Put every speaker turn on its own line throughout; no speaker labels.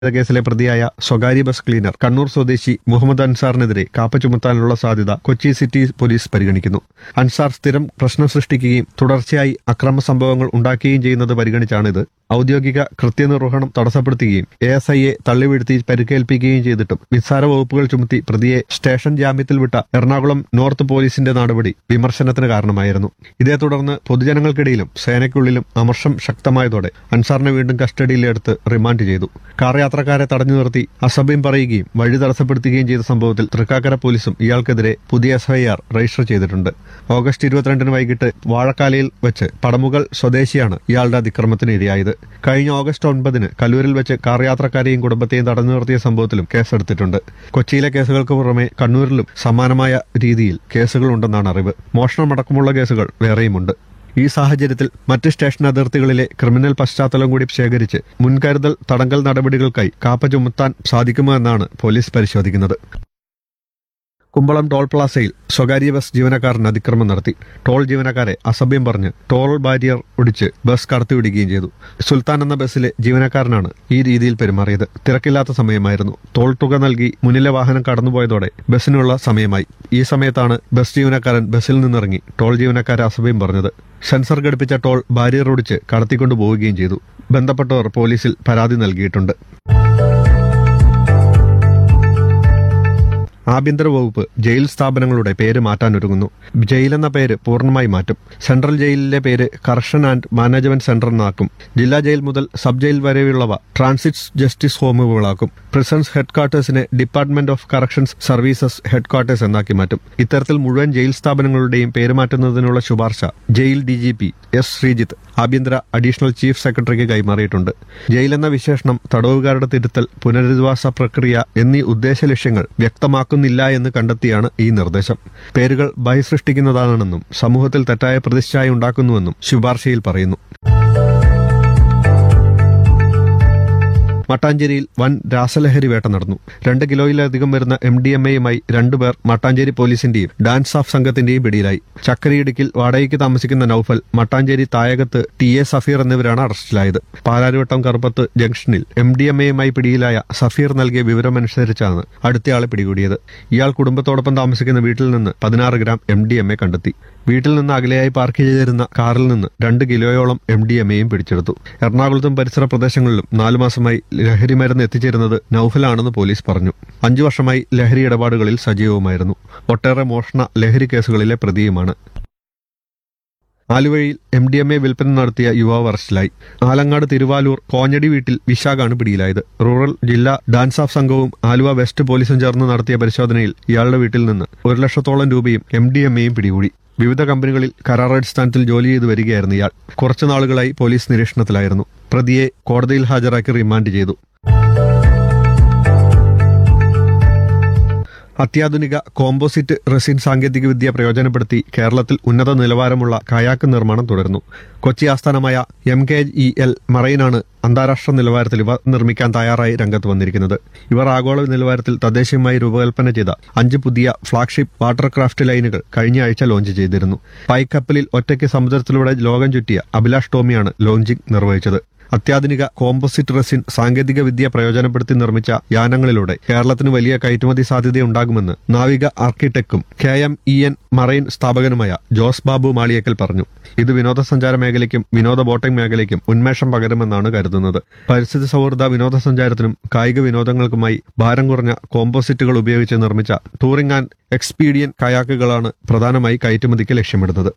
കേസിലെ പ്രതിയായ സ്വകാര്യ ബസ് ക്ലീനർ കണ്ണൂർ സ്വദേശി മുഹമ്മദ് അൻസാറിനെതിരെ കാപ്പ ചുമത്താനുള്ള സാധ്യത കൊച്ചി സിറ്റി പോലീസ് പരിഗണിക്കുന്നു അൻസാർ സ്ഥിരം പ്രശ്നം സൃഷ്ടിക്കുകയും തുടർച്ചയായി അക്രമ സംഭവങ്ങൾ ഉണ്ടാക്കുകയും ചെയ്യുന്നത് പരിഗണിച്ചാണിത് ഔദ്യോഗിക കൃത്യനിർവഹണം തടസ്സപ്പെടുത്തുകയും എ എസ് ഐയെ തള്ളിവീഴ്ത്തി പരിക്കേൽപ്പിക്കുകയും ചെയ്തിട്ടും നിസ്സാര വകുപ്പുകൾ ചുമത്തി പ്രതിയെ സ്റ്റേഷൻ ജാമ്യത്തിൽ വിട്ട എറണാകുളം നോർത്ത് പോലീസിന്റെ നടപടി വിമർശനത്തിന് കാരണമായിരുന്നു ഇതേ തുടർന്ന് പൊതുജനങ്ങൾക്കിടയിലും സേനയ്ക്കുള്ളിലും അമർഷം ശക്തമായതോടെ അൻസാറിനെ വീണ്ടും കസ്റ്റഡിയിലെടുത്ത് റിമാൻഡ് ചെയ്തു കാർ യാത്രക്കാരെ തടഞ്ഞു നിർത്തി അസഭ്യം പറയുകയും വഴി തടസ്സപ്പെടുത്തുകയും ചെയ്ത സംഭവത്തിൽ തൃക്കാക്കര പോലീസും ഇയാൾക്കെതിരെ പുതിയ എഫ്ഐആർ രജിസ്റ്റർ ചെയ്തിട്ടുണ്ട് ഓഗസ്റ്റ് ഇരുപത്തിരണ്ടിന് വൈകിട്ട് വാഴക്കാലയിൽ വെച്ച് പടമുകൾ സ്വദേശിയാണ് ഇയാളുടെ അതിക്രമത്തിന് ഇരയായത് കഴിഞ്ഞ ഓഗസ്റ്റ് ഒൻപതിന് കല്ലൂരിൽ വെച്ച് കാർ യാത്രക്കാരെയും കുടുംബത്തെയും തടഞ്ഞു നിർത്തിയ സംഭവത്തിലും കേസെടുത്തിട്ടുണ്ട് കൊച്ചിയിലെ കേസുകൾക്ക് പുറമെ കണ്ണൂരിലും സമാനമായ രീതിയിൽ കേസുകളുണ്ടെന്നാണ് അറിവ് മോഷണമടക്കമുള്ള കേസുകൾ വേറെയുമുണ്ട് ഈ സാഹചര്യത്തിൽ മറ്റ് സ്റ്റേഷൻ അതിർത്തികളിലെ ക്രിമിനൽ പശ്ചാത്തലം കൂടി ശേഖരിച്ച് മുൻകരുതൽ തടങ്കൽ നടപടികൾക്കായി കാപ്പ ചുമത്താൻ സാധിക്കുമോ എന്നാണ് പോലീസ് പരിശോധിക്കുന്നത് കുമ്പളം ടോൾ പ്ലാസയിൽ സ്വകാര്യ ബസ് ജീവനക്കാരൻ അതിക്രമം നടത്തി ടോൾ ജീവനക്കാരെ അസഭ്യം പറഞ്ഞ് ടോൾ ബാരിയർ ഒടിച്ച് ബസ് കടത്തിവിടുകയും ചെയ്തു സുൽത്താൻ എന്ന ബസ്സിലെ ജീവനക്കാരനാണ് ഈ രീതിയിൽ പെരുമാറിയത് തിരക്കില്ലാത്ത സമയമായിരുന്നു ടോൾ തുക നൽകി മുന്നിലെ വാഹനം കടന്നുപോയതോടെ ബസ്സിനുള്ള സമയമായി ഈ സമയത്താണ് ബസ് ജീവനക്കാരൻ ബസ്സിൽ നിന്നിറങ്ങി ടോൾ ജീവനക്കാരെ അസഭ്യം പറഞ്ഞത് സെൻസർ ഘടിപ്പിച്ച ടോൾ ബാരിയർ ഒടിച്ച് കടത്തിക്കൊണ്ടു പോവുകയും ചെയ്തു ബന്ധപ്പെട്ടവർ പോലീസിൽ പരാതി നൽകിയിട്ടുണ്ട് ആഭ്യന്തര വകുപ്പ് ജയിൽ സ്ഥാപനങ്ങളുടെ പേര് മാറ്റാനൊരുങ്ങുന്നു ജയിൽ എന്ന പേര് പൂർണ്ണമായി മാറ്റും സെൻട്രൽ ജയിലിലെ പേര് കറക്ഷൻ ആൻഡ് മാനേജ്മെന്റ് സെന്റർ എന്നാക്കും ജില്ലാ ജയിൽ മുതൽ സബ് ജയിൽ വരെയുള്ളവ ട്രാൻസിറ്റ് ജസ്റ്റിസ് ഹോമുകളാക്കും പ്രിസൺസ് ഹെഡ് ക്വാർട്ടേഴ്സിനെ department of corrections services headquarters എന്നാക്കി മാറ്റും ഇത്തരത്തിൽ മുഴുവൻ ജയിൽ സ്ഥാപനങ്ങളുടെയും പേര് മാറ്റുന്നതിനുള്ള ശുപാർശ ജയിൽ ഡി ജി പി എസ് ശ്രീജിത്ത് ആഭ്യന്തര അഡീഷണൽ ചീഫ് സെക്രട്ടറിക്ക് കൈമാറിയിട്ടുണ്ട് ജയിൽ എന്ന വിശേഷണം തടവുകാരുടെ തിരുത്തൽ പുനരധിവാസ പ്രക്രിയ എന്നീ ഉദ്ദേശ ലക്ഷ്യങ്ങൾ വ്യക്തമാക്കുന്നില്ല എന്ന് കണ്ടെത്തിയാണ് ഈ നിർദ്ദേശം പേരുകൾ ബഹിസൃഷ്ടിക്കുന്നതാണെന്നും സമൂഹത്തിൽ തെറ്റായ പ്രതിച്ഛായ ഉണ്ടാക്കുന്നുവെന്നും ശുപാർശയിൽ പറയുന്നു മട്ടാഞ്ചേരിയിൽ വൻ രാസലഹരി വേട്ട നടന്നു രണ്ട് കിലോയിലധികം വരുന്ന എം ഡി എം എയുമായി രണ്ടുപേർ മട്ടാഞ്ചേരി പോലീസിന്റെയും ഡാൻസ് ഓഫ് സംഘത്തിന്റെയും പിടിയിലായി ചക്കരയിടുക്കിൽ വാടകയ്ക്ക് താമസിക്കുന്ന നൌഫൽ മട്ടാഞ്ചേരി തായകത്ത് ടി എ സഫീർ എന്നിവരാണ് അറസ്റ്റിലായത് പാലാരിവട്ടം കറുപ്പത്ത് ജംഗ്ഷനിൽ എം ഡി എം എയുമായി പിടിയിലായ സഫീർ നൽകിയ വിവരമനുസരിച്ചാണ് അടുത്തയാളെ പിടികൂടിയത് ഇയാൾ കുടുംബത്തോടൊപ്പം താമസിക്കുന്ന വീട്ടിൽ നിന്ന് പതിനാറ് gram M D M A കണ്ടെത്തി വീട്ടിൽ നിന്ന് അകലെയായി പാർക്ക് ചെയ്തിരുന്ന കാറിൽ നിന്ന് രണ്ട് കിലോയോളം എം ഡി എം എയും പിടിച്ചെടുത്തു എറണാകുളത്തും പരിസര പ്രദേശങ്ങളിലും നാലു മാസമായി ലഹരി മരുന്ന് എത്തിച്ചേരുന്നത് നൌഫലാണെന്ന് പോലീസ് പറഞ്ഞു അഞ്ചു വർഷമായി ലഹരി ഇടപാടുകളിൽ സജീവമായിരുന്നു ഒട്ടേറെ മോഷണ ലഹരി കേസുകളിലെ പ്രതിയുമാണ് ആലുവയിൽ എം ഡി എം എ വിൽപ്പന നടത്തിയ യുവാവ് അറസ്റ്റിലായി ആലങ്ങാട് തിരുവാലൂർ കോഞ്ഞടി വീട്ടിൽ വിശാഖാണ് പിടിയിലായത് റൂറൽ ജില്ലാ ഡാൻസ് ഓഫ് സംഘവും ആലുവ വെസ്റ്റ് പോലീസും ചേർന്ന് നടത്തിയ പരിശോധനയിൽ ഇയാളുടെ വീട്ടിൽ നിന്ന് ഒരു ലക്ഷത്തോളം രൂപയും എം ഡി എം എയും പിടികൂടി വിവിധ കമ്പനികളിൽ കരാറടിസ്ഥാനത്തിൽ ജോലി ചെയ്തു വരികയായിരുന്നു ഇയാൾ കുറച്ചു നാളുകളായി പോലീസ് നിരീക്ഷണത്തിലായിരുന്നു പ്രതിയെ കോടതിയിൽ ഹാജരാക്കി റിമാൻഡ് ചെയ്തു അത്യാധുനിക കോമ്പോസിറ്റ് റെസിൻ സാങ്കേതികവിദ്യ പ്രയോജനപ്പെടുത്തി കേരളത്തിൽ ഉന്നത നിലവാരമുള്ള കയാക്ക് നിർമ്മാണം തുടരുന്നു കൊച്ചി ആസ്ഥാനമായ എം കെ ഇ എൽ മറൈനാണ് അന്താരാഷ്ട്ര നിലവാരത്തിൽ ഇവ നിർമ്മിക്കാൻ തയ്യാറായി രംഗത്ത് വന്നിരിക്കുന്നത് ഇവർ ആഗോള നിലവാരത്തിൽ തദ്ദേശീയമായി രൂപകൽപ്പന ചെയ്ത അഞ്ച് പുതിയ ഫ്ളാഗ്ഷിപ്പ് വാട്ടർ ക്രാഫ്റ്റ് ലൈനുകൾ കഴിഞ്ഞ ആഴ്ച ലോഞ്ച് ചെയ്തിരുന്നു പൈക്കപ്പലിൽ ഒറ്റയ്ക്ക് സമുദ്രത്തിലൂടെ ലോകം ചുറ്റിയ അഭിലാഷ് ടോമിയാണ് ലോഞ്ചിംഗ് നിർവഹിച്ചത് അത്യാധുനിക കോമ്പോസിറ്റ് റെസിൻ സാങ്കേതിക വിദ്യ പ്രയോജനപ്പെടുത്തി നിർമ്മിച്ച യാനങ്ങളിലൂടെ കേരളത്തിന് വലിയ കയറ്റുമതി സാധ്യതയുണ്ടാകുമെന്ന് നാവിക ആർക്കിടെക്റ്റും K M E N marine സ്ഥാപകനുമായ ജോസ് ബാബു മാളിയേക്കൽ പറഞ്ഞു ഇത് വിനോദസഞ്ചാര മേഖലയ്ക്കും വിനോദ ബോട്ടിംഗ് മേഖലയ്ക്കും ഉന്മേഷം പകരുമെന്നാണ് കരുതുന്നത് പരിസ്ഥിതി സൗഹൃദ വിനോദസഞ്ചാരത്തിനും കായിക വിനോദങ്ങൾക്കുമായി ഭാരം കുറഞ്ഞ കോമ്പോസിറ്റുകൾ ഉപയോഗിച്ച് നിർമ്മിച്ച ടൂറിംഗ് ആൻഡ് എക്സ്പീഡിയൻ കയാക്കുകളാണ് പ്രധാനമായി കയറ്റുമതിക്ക് ലക്ഷ്യമിടുന്നത്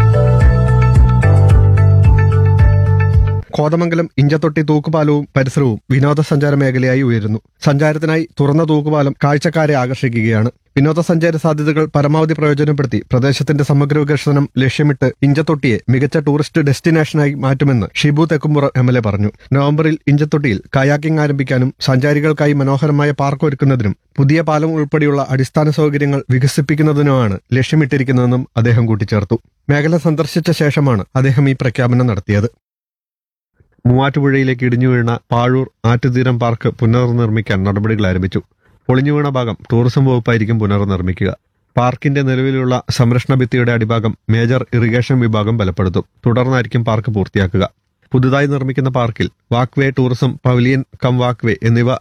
കോതമംഗലം ഇഞ്ചത്തൊട്ടി തൂക്കുപാലവും പരിസരവും വിനോദസഞ്ചാര മേഖലയായി ഉയരുന്നു സഞ്ചാരത്തിനായി തുറന്ന തൂക്കുപാലം കാഴ്ചക്കാരെ ആകർഷിക്കുകയാണ് വിനോദസഞ്ചാര സാധ്യതകൾ പരമാവധി പ്രയോജനപ്പെടുത്തി പ്രദേശത്തിന്റെ സമഗ്ര വികസനം ലക്ഷ്യമിട്ട് ഇഞ്ചത്തൊട്ടിയെ മികച്ച ടൂറിസ്റ്റ് ഡെസ്റ്റിനേഷനായി മാറ്റുമെന്ന് Shibu Thekkumpuram M L A പറഞ്ഞു നവംബറിൽ ഇഞ്ചത്തൊട്ടിയിൽ കയാക്കിംഗ് ആരംഭിക്കാനും സഞ്ചാരികൾക്കായി മനോഹരമായ പാർക്ക് ഒരുക്കുന്നതിനും പുതിയ പാലം ഉൾപ്പെടെയുള്ള അടിസ്ഥാന സൗകര്യങ്ങൾ വികസിപ്പിക്കുന്നതിനുമാണ് ലക്ഷ്യമിട്ടിരിക്കുന്നതെന്നും അദ്ദേഹം കൂട്ടിച്ചേർത്തു മേഖല സന്ദർശിച്ച ശേഷമാണ് അദ്ദേഹം ഈ പ്രഖ്യാപനം നടത്തിയത് മൂവാറ്റുപുഴയിലേക്ക് ഇടിഞ്ഞു വീണ പാഴൂർ ആറ്റുതീരം പാർക്ക് പുനർനിർമ്മിക്കാൻ നടപടികൾ ആരംഭിച്ചു പൊളിഞ്ഞു വീണ ഭാഗം ടൂറിസം വകുപ്പായിരിക്കും പുനർനിർമ്മിക്കുക പാർക്കിന്റെ നിലവിലുള്ള സംരക്ഷണ ഭിത്തിയുടെ അടിഭാഗം മേജർ ഇറിഗേഷൻ വിഭാഗം ബലപ്പെടുത്തും തുടർന്നായിരിക്കും പാർക്ക് പൂർത്തിയാക്കുക പുതുതായി നിർമ്മിക്കുന്ന പാർക്കിൽ walkway tourism pavilion cum walkway എന്നിവ